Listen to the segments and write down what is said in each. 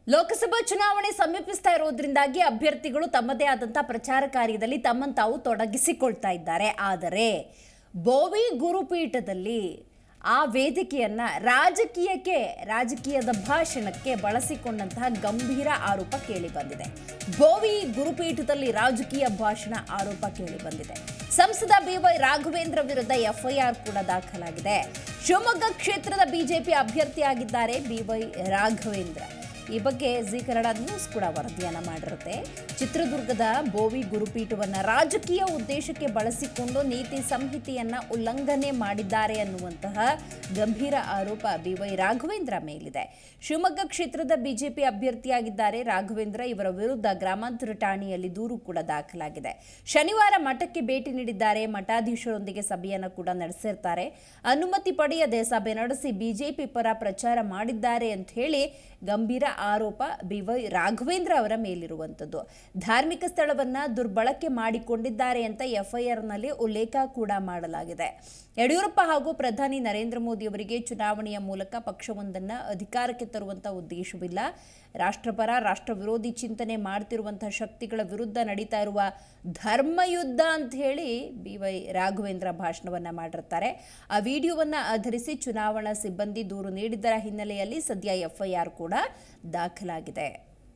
ಲೋಕಸಭಾ ಚುನಾವಣೆ ಸಮೀಪಿಸ್ತಾ ಇರೋದ್ರಿಂದಾಗಿ ಅಭ್ಯರ್ಥಿಗಳು ತಮ್ಮದೇ ಆದಂಥ ಪ್ರಚಾರ ಕಾರ್ಯದಲ್ಲಿ ತಮ್ಮನ್ನು ತಾವು ತೊಡಗಿಸಿಕೊಳ್ತಾ ಇದ್ದಾರೆ ಆದರೆ ಬೋವಿ ಗುರುಪೀಠದಲ್ಲಿ ಆ ವೇದಿಕೆಯನ್ನ ರಾಜಕೀಯಕ್ಕೆ ರಾಜಕೀಯದ ಭಾಷಣಕ್ಕೆ ಬಳಸಿಕೊಂಡಂತಹ ಗಂಭೀರ ಆರೋಪ ಕೇಳಿ ಬಂದಿದೆ ಬೋವಿ ಗುರುಪೀಠದಲ್ಲಿ ರಾಜಕೀಯ ಭಾಷಣ ಆರೋಪ ಕೇಳಿ ಬಂದಿದೆ ಸಂಸದ ಬಿವೈ ರಾಘವೇಂದ್ರ ವಿರುದ್ಧ ಎಫ್ಐಆರ್ ಕೂಡ ದಾಖಲಾಗಿದೆ ಶಿವಮೊಗ್ಗ ಕ್ಷೇತ್ರದ ಬಿಜೆಪಿ ಅಭ್ಯರ್ಥಿಯಾಗಿದ್ದಾರೆ ಬಿವೈ ರಾಘವೇಂದ್ರ ಈ ಬಗ್ಗೆ ಜಿ ಕನ್ನಡ ನ್ಯೂಸ್ ಕೂಡ ವರದಿಯನ್ನ ಮಾಡಿರುತ್ತೆ ಚಿತ್ರದುರ್ಗದ ಬೋವಿ ಗುರುಪೀಠವನ್ನ ರಾಜಕೀಯ ಉದ್ದೇಶಕ್ಕೆ ಬಳಸಿಕೊಂಡು ನೀತಿ ಸಂಹಿತೆಯನ್ನ ಉಲ್ಲಂಘನೆ ಮಾಡಿದ್ದಾರೆ ಅನ್ನುವಂತಹ ಗಂಭೀರ ಆರೋಪ ಬಿವೈ ರಾಘವೇಂದ್ರ ಮೇಲಿದೆ ಶಿವಮೊಗ್ಗ ಕ್ಷೇತ್ರದ ಬಿಜೆಪಿ ಅಭ್ಯರ್ಥಿಯಾಗಿದ್ದಾರೆ ರಾಘವೇಂದ್ರ ಇವರ ವಿರುದ್ಧ ಗ್ರಾಮಾಂತರ ಠಾಣೆಯಲ್ಲಿ ದೂರು ಕೂಡ ದಾಖಲಾಗಿದೆ ಶನಿವಾರ ಮಠಕ್ಕೆ ಭೇಟಿ ನೀಡಿದ್ದಾರೆ ಮಠಾಧೀಶರೊಂದಿಗೆ ಸಭೆಯನ್ನು ಕೂಡ ನಡೆಸಿರ್ತಾರೆ ಅನುಮತಿ ಪಡೆಯದೆ ಸಭೆ ನಡೆಸಿ ಬಿಜೆಪಿ ಪರ ಪ್ರಚಾರ ಮಾಡಿದ್ದಾರೆ ಅಂತ ಹೇಳಿ ಗಂಭೀರ ಆರೋಪ ಬಿವೈ ರಾಘವೇಂದ್ರ ಅವರ ಮೇಲಿರುವಂಥದ್ದು ಧಾರ್ಮಿಕ ಸ್ಥಳವನ್ನ ದುರ್ಬಳಕೆ ಮಾಡಿಕೊಂಡಿದ್ದಾರೆ ಅಂತ ಎಫ್ಐಆರ್ನಲ್ಲಿ ಉಲ್ಲೇಖ ಕೂಡ ಮಾಡಲಾಗಿದೆ ಯಡಿಯೂರಪ್ಪ ಹಾಗೂ ಪ್ರಧಾನಿ ನರೇಂದ್ರ ಮೋದಿ ಅವರಿಗೆ ಚುನಾವಣೆಯ ಮೂಲಕ ಪಕ್ಷವೊಂದನ್ನು ಅಧಿಕಾರಕ್ಕೆ ತರುವಂಥ ಉದ್ದೇಶವಿಲ್ಲ ರಾಷ್ಟ್ರಪರ ರಾಷ್ಟ್ರ ವಿರೋಧಿ ಚಿಂತನೆ ಮಾಡ್ತಿರುವಂತಹ ಶಕ್ತಿಗಳ ವಿರುದ್ಧ ನಡೀತಾ ಇರುವ ಧರ್ಮಯುದ್ಧ ಅಂತ ಹೇಳಿ ಬಿ ವೈ ರಾಘವೇಂದ್ರ ಭಾಷಣವನ್ನ ಮಾಡಿರ್ತಾರೆ ಆ ವಿಡಿಯೋವನ್ನ ಆಧರಿಸಿ ಚುನಾವಣಾ ಸಿಬ್ಬಂದಿ ದೂರು ನೀಡಿದ್ದರ ಹಿನ್ನೆಲೆಯಲ್ಲಿ ಸದ್ಯ ಎಫ್ಐಆರ್ ಕೂಡ ದಾಖಲಾಗಿದೆ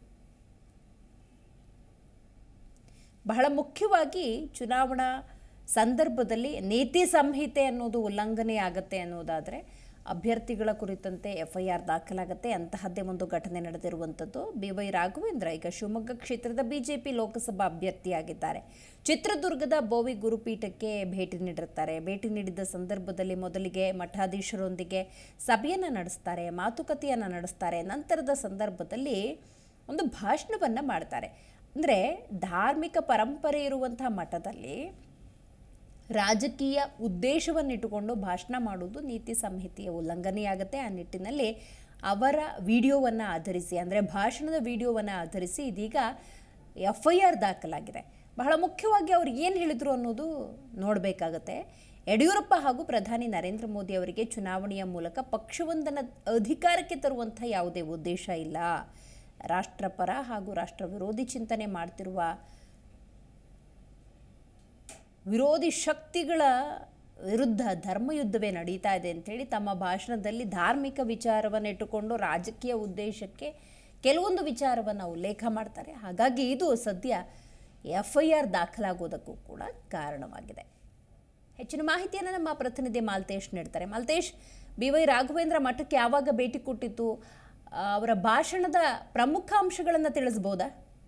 ಬಹಳ ಮುಖ್ಯವಾಗಿ ಚುನಾವಣಾ ಸಂದರ್ಭದಲ್ಲಿ ನೀತಿ ಸಂಹಿತೆ ಅನ್ನೋದು ಉಲ್ಲಂಘನೆ ಆಗತ್ತೆ ಅನ್ನೋದಾದರೆ ಅಭ್ಯರ್ಥಿಗಳ ಕುರಿತಂತೆ ಎಫ್ಐಆರ್ ದಾಖಲಾಗುತ್ತೆ ಅಂತಹದ್ದೇ ಒಂದು ಘಟನೆ ನಡೆದಿರುವಂಥದ್ದು ಬಿ ವೈ ರಾಘವೇಂದ್ರ ಈಗ ಶಿವಮೊಗ್ಗ ಕ್ಷೇತ್ರದ ಬಿಜೆಪಿ ಲೋಕಸಭಾ ಅಭ್ಯರ್ಥಿಯಾಗಿದ್ದಾರೆ ಚಿತ್ರದುರ್ಗದ ಬೋವಿ ಗುರುಪೀಠಕ್ಕೆ ಭೇಟಿ ನೀಡಿರ್ತಾರೆ ಭೇಟಿ ನೀಡಿದ ಸಂದರ್ಭದಲ್ಲಿ ಮೊದಲಿಗೆ ಮಠಾಧೀಶರೊಂದಿಗೆ ಸಭೆಯನ್ನು ನಡೆಸ್ತಾರೆ ಮಾತುಕತೆಯನ್ನು ನಡೆಸ್ತಾರೆ ನಂತರದ ಸಂದರ್ಭದಲ್ಲಿ ಒಂದು ಭಾಷಣವನ್ನು ಮಾಡ್ತಾರೆ ಅಂದರೆ ಧಾರ್ಮಿಕ ಪರಂಪರೆ ಇರುವಂಥ ಮಠದಲ್ಲಿ ರಾಜಕೀಯ ಉದ್ದೇಶವನ್ನಿಟ್ಟುಕೊಂಡು ಭಾಷಣ ಮಾಡುವುದು ನೀತಿ ಸಂಹಿತೆಯ ಉಲ್ಲಂಘನೆಯಾಗುತ್ತೆ ಆ ನಿಟ್ಟಿನಲ್ಲಿ ಅವರ ವಿಡಿಯೋವನ್ನು ಆಧರಿಸಿ ಅಂದರೆ ಭಾಷಣದ ವಿಡಿಯೋವನ್ನು ಆಧರಿಸಿ ಇದೀಗ ಎಫ್ ಐ ಆರ್ ದಾಖಲಾಗಿದೆ ಬಹಳ ಮುಖ್ಯವಾಗಿ ಅವ್ರು ಏನು ಹೇಳಿದರು ಅನ್ನೋದು ನೋಡಬೇಕಾಗತ್ತೆ ಯಡಿಯೂರಪ್ಪ ಹಾಗೂ ಪ್ರಧಾನಿ ನರೇಂದ್ರ ಮೋದಿ ಅವರಿಗೆ ಚುನಾವಣೆಯ ಮೂಲಕ ಪಕ್ಷವೊಂದನ್ನು ಅಧಿಕಾರಕ್ಕೆ ತರುವಂಥ ಯಾವುದೇ ಉದ್ದೇಶ ಇಲ್ಲ ರಾಷ್ಟ್ರಪರ ಹಾಗೂ ರಾಷ್ಟ್ರ ವಿರೋಧಿ ಚಿಂತನೆ ಮಾಡ್ತಿರುವ ವಿರೋಧಿ ಶಕ್ತಿಗಳ ವಿರುದ್ಧ ಧರ್ಮಯುದ್ಧವೇ ನಡೀತಾ ಇದೆ ಅಂತೇಳಿ ತಮ್ಮ ಭಾಷಣದಲ್ಲಿ ಧಾರ್ಮಿಕ ವಿಚಾರವನ್ನು ಇಟ್ಟುಕೊಂಡು ರಾಜಕೀಯ ಉದ್ದೇಶಕ್ಕೆ ಕೆಲವೊಂದು ವಿಚಾರವನ್ನು ಉಲ್ಲೇಖ ಮಾಡ್ತಾರೆ ಹಾಗಾಗಿ ಇದು ಸದ್ಯ ಎಫ್ ಐ ಆರ್ ದಾಖಲಾಗೋದಕ್ಕೂ ಕೂಡ ಕಾರಣವಾಗಿದೆ ಹೆಚ್ಚಿನ ಮಾಹಿತಿಯನ್ನು ನಮ್ಮ ಪ್ರತಿನಿಧಿ ಮಾಲ್ತೇಶ್ ನೀಡ್ತಾರೆ ಮಾಲ್ತೇಶ್ ಬಿ ವೈ ರಾಘವೇಂದ್ರ ಮಠಕ್ಕೆ ಯಾವಾಗ ಭೇಟಿ ಕೊಟ್ಟಿತ್ತು ಆ, ಅವರ ಭಾಷಣದ ಪ್ರಮುಖ ಅಂಶಗಳನ್ನು ತಿಳಿಸ್ಬೋದಾ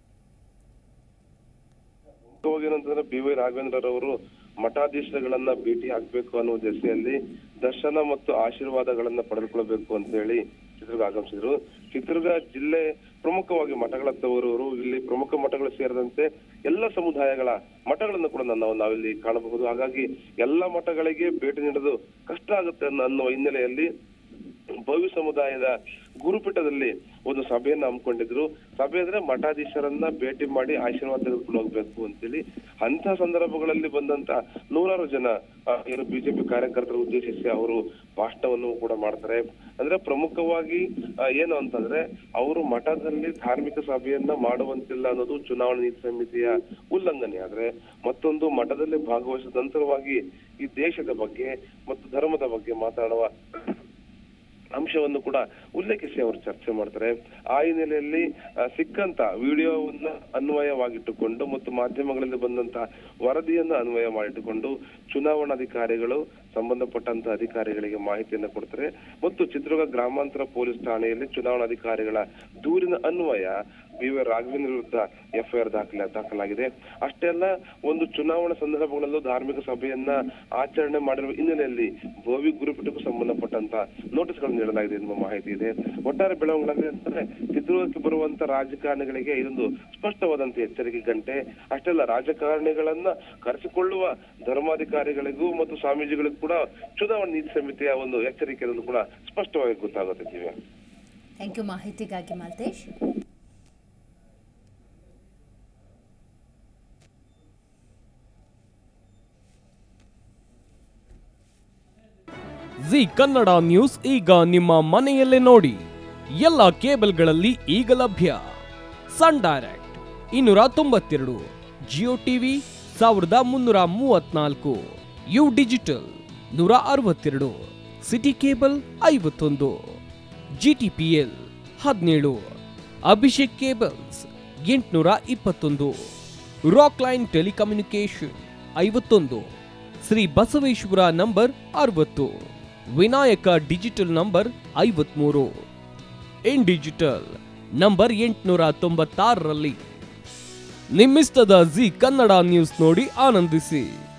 ಮುಖ್ಯವಾಗಿ ಏನಂತಂದ್ರೆ ಬಿ ವೈ ರಾಘವೇಂದ್ರ ಅವರು ಮಠಾಧೀಶಗಳನ್ನ ಭೇಟಿ ಆಗ್ಬೇಕು ಅನ್ನೋ ದೆಸೆಯಲ್ಲಿ ದರ್ಶನ ಮತ್ತು ಆಶೀರ್ವಾದಗಳನ್ನ ಪಡೆದುಕೊಳ್ಬೇಕು ಅಂತ ಹೇಳಿ ಚಿತ್ರದುರ್ಗ ಆಗಮಿಸಿದ್ರು ಚಿತ್ರದುರ್ಗ ಜಿಲ್ಲೆ ಪ್ರಮುಖವಾಗಿ ಮಠಗಳ ತವರೂರು ಇಲ್ಲಿ ಪ್ರಮುಖ ಮಠಗಳು ಸೇರಿದಂತೆ ಎಲ್ಲ ಸಮುದಾಯಗಳ ಮಠಗಳನ್ನು ಕೂಡ ನಾವು ನಾವಿಲ್ಲಿ ಕಾಣಬಹುದು ಹಾಗಾಗಿ ಎಲ್ಲ ಮಠಗಳಿಗೆ ಭೇಟಿ ನೀಡೋದು ಕಷ್ಟ ಆಗುತ್ತೆ ಅನ್ನೋ ಅನ್ನೋ ಹಿನ್ನೆಲೆಯಲ್ಲಿ ಭವ್ಯ ಸಮುದಾಯದ ಗುರುಪೀಠದಲ್ಲಿ ಒಂದು ಸಭೆಯನ್ನ ಹಮ್ಮಿಕೊಂಡಿದ್ರು ಸಭೆ ಅಂದ್ರೆ ಮಠಾಧೀಶರನ್ನ ಭೇಟಿ ಮಾಡಿ ಆಶೀರ್ವಾದ ತೆಗೆದುಕೊಂಡು ಹೋಗ್ಬೇಕು ಅಂತೇಳಿ ಅಂತ ಸಂದರ್ಭಗಳಲ್ಲಿ ಬಂದಂತ ನೂರಾರು ಜನ ಆ, ಏನು ಬಿಜೆಪಿ ಕಾರ್ಯಕರ್ತರು ಉದ್ದೇಶಿಸಿ ಅವರು ಭಾಷಣವನ್ನು ಕೂಡ ಮಾಡ್ತಾರೆ ಅಂದ್ರೆ ಪ್ರಮುಖವಾಗಿ ಆ, ಏನು ಅಂತಂದ್ರೆ ಅವರು ಮಠದಲ್ಲಿ ಧಾರ್ಮಿಕ ಸಭೆಯನ್ನ ಮಾಡುವಂತಿಲ್ಲ ಅನ್ನೋದು ಚುನಾವಣಾ ನೀತಿ ಸಮಿತಿಯ ಉಲ್ಲಂಘನೆ ಆದ್ರೆ ಮತ್ತೊಂದು ಮಠದಲ್ಲಿ ಭಾಗವಹಿಸಿದ ನಂತರವಾಗಿ ಈ ದೇಶದ ಬಗ್ಗೆ ಮತ್ತು ಧರ್ಮದ ಬಗ್ಗೆ ಮಾತಾಡುವ ಅಂಶವನ್ನು ಕೂಡ ಉಲ್ಲೇಖಿಸಿ ಅವರು ಚರ್ಚೆ ಮಾಡ್ತಾರೆ ಆ ಹಿನ್ನೆಲೆಯಲ್ಲಿ ಆ, ಸಿಕ್ಕಂತ ವಿಡಿಯೋವನ್ನ ಅನ್ವಯವಾಗಿಟ್ಟುಕೊಂಡು ಮತ್ತು ಮಾಧ್ಯಮಗಳಲ್ಲಿ ಬಂದಂತಹ ವರದಿಯನ್ನು ಅನ್ವಯ ಮಾಡಿಟ್ಟುಕೊಂಡು ಚುನಾವಣಾಧಿಕಾರಿಗಳು ಸಂಬಂಧಪಟ್ಟಂತ ಅಧಿಕಾರಿಗಳಿಗೆ ಮಾಹಿತಿಯನ್ನು ಕೊಡ್ತಾರೆ ಮತ್ತು ಚಿತ್ರದುರ್ಗ ಗ್ರಾಮಾಂತರ ಪೊಲೀಸ್ ಠಾಣೆಯಲ್ಲಿ ಚುನಾವಣಾಧಿಕಾರಿಗಳ ದೂರಿನ ಅನ್ವಯ ಬಿ ವೈ ರಾಘವೇಂದ್ರ ವಿರುದ್ಧ ಎಫ್ಐಆರ್ ದಾಖಲೆ ದಾಖಲಾಗಿದೆ ಅಷ್ಟೇ ಅಲ್ಲ ಒಂದು ಚುನಾವಣಾ ಸಂದರ್ಭಗಳಲ್ಲೂ ಧಾರ್ಮಿಕ ಸಭೆಯನ್ನ ಆಚರಣೆ ಮಾಡಿರುವ ಹಿನ್ನೆಲೆಯಲ್ಲಿ ಬೋವಿ ಗುರುಪೀಠಕ್ಕೂ ಸಂಬಂಧಪಟ್ಟಂತ ನೋಟಿಸ್ಗಳನ್ನು ನೀಡಲಾಗಿದೆ ಎನ್ನುವ ಮಾಹಿತಿ ಇದೆ ಒಟ್ಟಾರೆ ಬೆಳವಣಿಗೆ ಅಂತಂದ್ರೆ ಚಿತ್ರದುರ್ಗಕ್ಕೆ ಬರುವಂತ ರಾಜಕಾರಣಿಗಳಿಗೆ ಇದೊಂದು ಸ್ಪಷ್ಟವಾದಂತ ಎಚ್ಚರಿಕೆ ಗಂಟೆ ಅಷ್ಟೇ ಅಲ್ಲ ರಾಜಕಾರಣಿಗಳನ್ನ ಕರೆಸಿಕೊಳ್ಳುವ ಧರ್ಮಾಧಿಕಾರಿಗಳಿಗೂ ಮತ್ತು ಸ್ವಾಮೀಜಿಗಳಿಗೂ ಕೂಡ ಚುನಾವಣಾ ನೀತಿ ಸಮಿತಿಯ ಒಂದು ಎಚ್ಚರಿಕೆ ಇರೋದು ಕೂಡ ಸ್ಪಷ್ಟವಾಗಿ ಗೊತ್ತಾಗುತ್ತೆ ದಿವ್ಯಾ ಥ್ಯಾಂಕ್ ಯು ಮಾಹಿತಿಗಾಗಿ ಮಾಲ್ತೇಶ್ ಜಿ ಕನ್ನಡ ನ್ಯೂಸ್ ಈಗ ನಿಮ್ಮ ಮನೆಯಲ್ಲೇ ನೋಡಿ ಎಲ್ಲ ಕೇಬಲ್ಗಳಲ್ಲಿ ಈಗ ಲಭ್ಯ ಸನ್ ಡೈರೆಕ್ಟ್ ಇನ್ನೂರ ತೊಂಬತ್ತೆರಡು ಜಿಯೋ ಟಿವಿ ಸಾವಿರದ ಮುನ್ನೂರ ಮೂವತ್ನಾಲ್ಕು ಯು ಡಿಜಿಟಲ್ ನೂರ ಅರವತ್ತೆರಡು ಸಿಟಿ ಕೇಬಲ್ ಐವತ್ತೊಂದು ಜಿಟಿಪಿಎಲ್ ಹದಿನೇಳು ಅಭಿಷೇಕ್ ಕೇಬಲ್ಸ್ ಎಂಟುನೂರ ಇಪ್ಪತ್ತೊಂದು ರಾಕ್ ಲೈನ್ ಟೆಲಿಕಮ್ಯುನಿಕೇಶನ್ ಐವತ್ತೊಂದು ಶ್ರೀ ಬಸವೇಶ್ವರ ನಂಬರ್ ಅರವತ್ತು ವಿನಾಯಕ ಡಿಜಿಟಲ್ ನಂಬರ್ ಐವತ್ಮೂರು ಇನ್ ಡಿಜಿಟಲ್ ನಂಬರ್ ಎಂಟುನೂರ ತೊಂಬತ್ತಾರರಲ್ಲಿ ನಿಮ್ಮಿಸ್ತದ ಜಿ ಕನ್ನಡ ನ್ಯೂಸ್ ನೋಡಿ ಆನಂದಿಸಿ